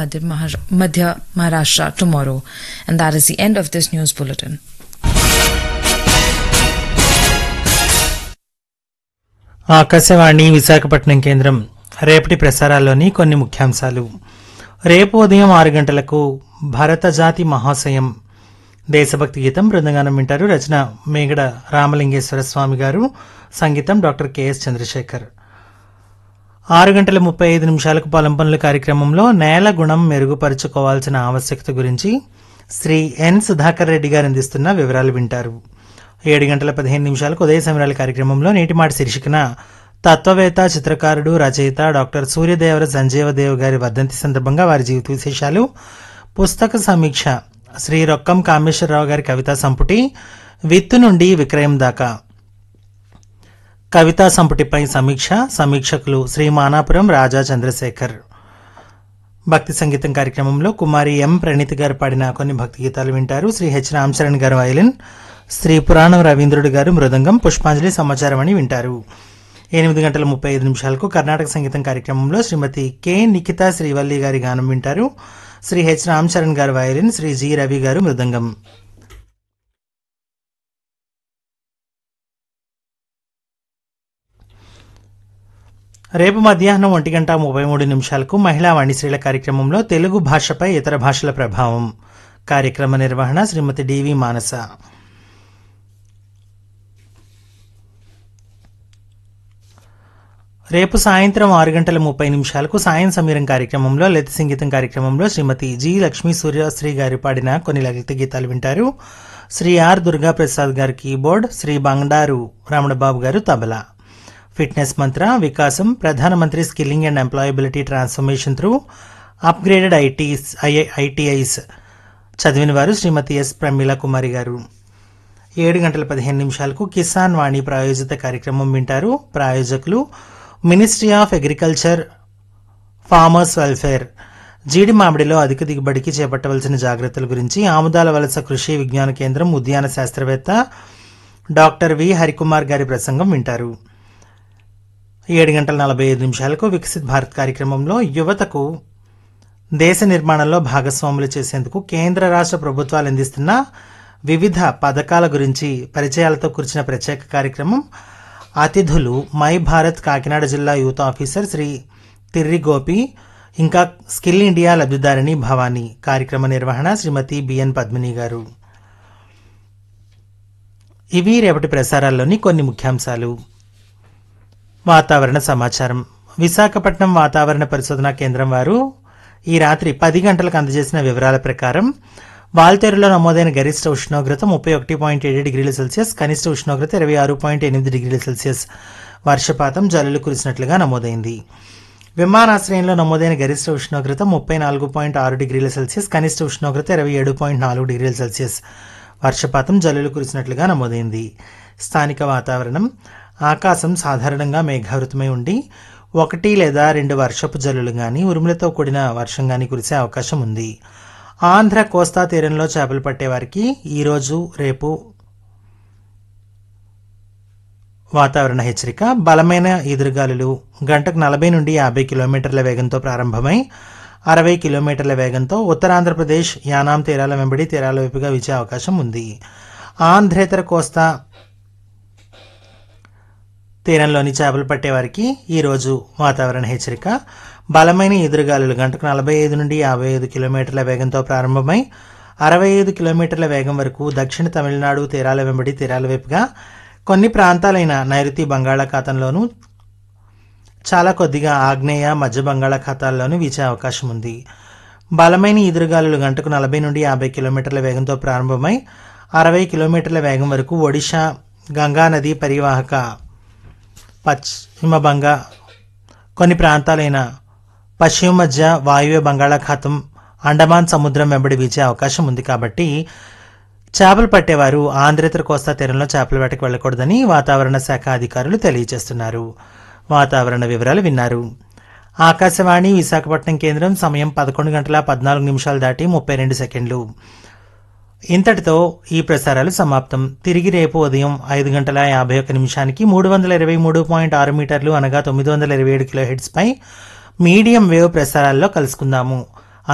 Madhya Mahar- Madhya Maharashtra tomorrow. And that is the end of this news bulletin. Akashvani Visakhapatnam కేంద్రం రేపటి ప్రసారాల్లోని కొన్ని ముఖ్యాంశాలు రేపు ఉదయం ఆరు గంటలకు భరత జాతి మహాశయం దేశభక్తి గీతం బృందగానం వింటారు రచన మేగడ రామలింగేశ్వర స్వామి గారు సంగీతం డాక్టర్ కెఎస్ చంద్రశేఖర్ ఆరు గంటల ముప్పై ఐదు నిమిషాలకు పొలం పనుల కార్యక్రమంలో నేల గుణం మెరుగుపరుచుకోవాల్సిన ఆవశ్యకత గురించి శ్రీ ఎన్ సుధాకర్ రెడ్డి గారు అందిస్తున్న వివరాలు వింటారు ఏడు గంటల పదిహేను నిమిషాలకు ఉదయ సమరాల కార్యక్రమంలో నేటిమాటి శీర్షికన తత్వవేత్త చిత్రకారుడు రచయిత డాక్టర్ సూర్యదేవర సంజీవదేవ్ గారి వర్ధంతి సందర్భంగా వారి జీవిత విశేషాలు పుస్తక సమీక్ష శ్రీ రొక్కం కామేశ్వరరావు గారి కవితా సంపుటి విత్తు నుండి విక్రయం దాకా కవితా సంపుటిపై సమీక్ష సమీక్షకులు శ్రీ మానాపురం రాజా చంద్రశేఖర్ భక్తి సంగీతం కార్యక్రమంలో కుమారి ఎం ప్రణీత్ గారు పాడిన కొన్ని భక్తి గీతాలు వింటారు శ్రీ హెచ్ రామచరణ్ గారు వైలిన్ శ్రీ పురాణం రవీంద్రుడు గారు మృదంగం పుష్పాంజలి సమాచారం అని వింటారు ఎనిమిది గంటల ముప్పై ఐదు నిమిషాలకు కర్ణాటక సంగీతం కార్యక్రమంలో శ్రీమతి కె నిఖిత శ్రీవల్లి గారి గానం వింటారు శ్రీ హెచ్ రామచరణ్ గారు వైలిన్ శ్రీ జి రవి గారు మృదంగం రేపు మధ్యాహ్నం ఒంటి గంట ముప్పై మూడు నిమిషాలకు మహిళా వాణిశ్రీల కార్యక్రమంలో తెలుగు భాషపై ఇతర భాషల ప్రభావం కార్యక్రమ నిర్వహణ శ్రీమతి డివి మానస రేపు సాయంత్రం ఆరు గంటల ముప్పై నిమిషాలకు సాయం సమీరం కార్యక్రమంలో లలిత సంగీతం కార్యక్రమంలో శ్రీమతి జి లక్ష్మీ సూర్యశ్రీ గారు పాడిన కొన్ని లలిత గీతాలు వింటారు శ్రీ ఆర్ దుర్గా ప్రసాద్ గారు కీబోర్డ్ శ్రీ బండారు రమణబాబు గారు తబలా ఫిట్నెస్ మంత్ర వికాసం ప్రధానమంత్రి skilling and employability transformation through upgraded ITs ITIs చదివిన వారు శ్రీమతి ఎస్ ప్రమీల కుమారి గారు ఏడు గంటల పదిహేను నిమిషాలకు కిసాన్ వాణి ప్రాయోజిత కార్యక్రమం వింటారు ప్రాయోజకులు ministry of agriculture farmers welfare జీడి మామిడిలో అధిక దిగుబడికి చేపట్టవలసిన జాగ్రత్తల గురించి ఆముదాల వలస కృషి విజ్ఞాన కేంద్రం ఉద్యాన శాస్త్రవేత్త డాక్టర్ వి హరికుమార్ గారి ప్రసంగం వింటారు ఏడు గంటల నలభై ఐదు నిమిషాలకు వికసిత్ భారత్ కార్యక్రమంలో యువతకు దేశ నిర్మాణంలో భాగస్వాములు చేసేందుకు కేంద్ర రాష్ట్ర ప్రభుత్వాలు అందిస్తున్న వివిధ పథకాల గురించి పరిచయాలతో కూర్చిన ప్రత్యేక కార్యక్రమం అతిథులు మై భారత్ కాకినాడ జిల్లా యూత్ ఆఫీసర్ శ్రీ తిర్రి గోపి ఇంకా స్కిల్ ఇండియా లబ్ధిదారిణి భవానీ కార్యక్రమ నిర్వహణ శ్రీమతి బిఎన్ పద్మిని గారు ఇవి రేపటి ప్రసారాల్లోని కొన్ని ముఖ్యాంశాలు వాతావరణ సమాచారం విశాఖపట్నం వాతావరణ పరిశోధనా కేంద్రం వారు ఈ రాత్రి పది గంటలకు అందజేసిన వివరాల ప్రకారం వాల్తేరులో నమోదైన గరిష్ట ఉష్ణోగ్రత ముప్పై ఒకటి పాయింట్ ఏడు డిగ్రీల సెల్సియస్ కనిష్ట ఉష్ణోగ్రత ఇరవై ఆరు పాయింట్ ఎనిమిది డిగ్రీల సెల్సియస్ వర్షపాతం జల్లులు కురిసినట్లుగా నమోదైంది విమానాశ్రయంలో నమోదైన గరిష్ట ఉష్ణోగ్రత ముప్పై నాలుగు పాయింట్ ఆరు డిగ్రీల సెల్సియస్ కనిష్ట ఉష్ణోగ్రత ఇరవై ఏడు పాయింట్ నాలుగు డిగ్రీల సెల్సియస్ వర్షపాతం జల్లులు కురిసినట్లుగా నమోదైంది స్థానిక వాతావరణం ఆకాశం సాధారణంగా మేఘావృతమై ఉండి ఒకటి లేదా రెండు వర్షపు జల్లులు గాని ఉరుములతో కూడిన వర్షం గాని కురిసే అవకాశం ఉంది ఆంధ్ర కోస్తా తీరంలో చేపలు పట్టే వారికి ఈరోజు రేపు వాతావరణ హెచ్చరిక బలమైన ఎదురుగాలులు గంటకు నలభై నుండి యాభై కిలోమీటర్ల వేగంతో ప్రారంభమై అరవై కిలోమీటర్ల వేగంతో ఉత్తరాంధ్రప్రదేశ్ యానాం తీరాల వెంబడి తీరాల వైపుగా వీచే అవకాశం ఉంది ఆంధ్రేతర కోస్తా తీరంలోని చేపలు పట్టేవారికి ఈరోజు వాతావరణ హెచ్చరిక బలమైన ఎదురుగాలులు గంటకు నలభై ఐదు నుండి యాభై ఐదు కిలోమీటర్ల వేగంతో ప్రారంభమై అరవై ఐదు కిలోమీటర్ల వేగం వరకు దక్షిణ తమిళనాడు తీరాల వెంబడి తీరాల వైపుగా కొన్ని ప్రాంతాలైన నైరుతి బంగాళాఖాతంలోనూ చాలా కొద్దిగా ఆగ్నేయ మధ్య బంగాళాఖాతాల్లోనూ వీచే అవకాశం ఉంది బలమైన ఈదురుగాలులు గంటకు నలభై నుండి యాభై కిలోమీటర్ల వేగంతో ప్రారంభమై అరవై కిలోమీటర్ల వేగం వరకు ఒడిషా గంగా నది పరివాహక పశ్చిమ బంగా కొన్ని ప్రాంతాలైన పశ్చిమ మధ్య వాయువ్య బంగాళాఖాతం అండమాన్ సముద్రం వెంబడి వీచే అవకాశం ఉంది కాబట్టి చేపలు పట్టేవారు ఆంధ్రేతర కోస్తా తీరంలో చేపల వేటకు వెళ్ళకూడదని వాతావరణ శాఖ అధికారులు తెలియజేస్తున్నారు వాతావరణ వివరాలు విన్నారు ఆకాశవాణి విశాఖపట్నం కేంద్రం సమయం పదకొండు గంటల పద్నాలుగు నిమిషాలు దాటి ముప్పై రెండు సెకండ్లు ఇంతటితో ఈ ప్రసారాలు సమాప్తం తిరిగి రేపు ఉదయం ఐదు గంటల యాభై ఒక్క నిమిషానికి మూడు వందల ఇరవై మూడు పాయింట్ ఆరు మీటర్లు అనగా తొమ్మిది వందల ఇరవై ఏడు కిలో హెడ్స్ పై మీడియం వేవ్ ప్రసారాల్లో కలుసుకుందాము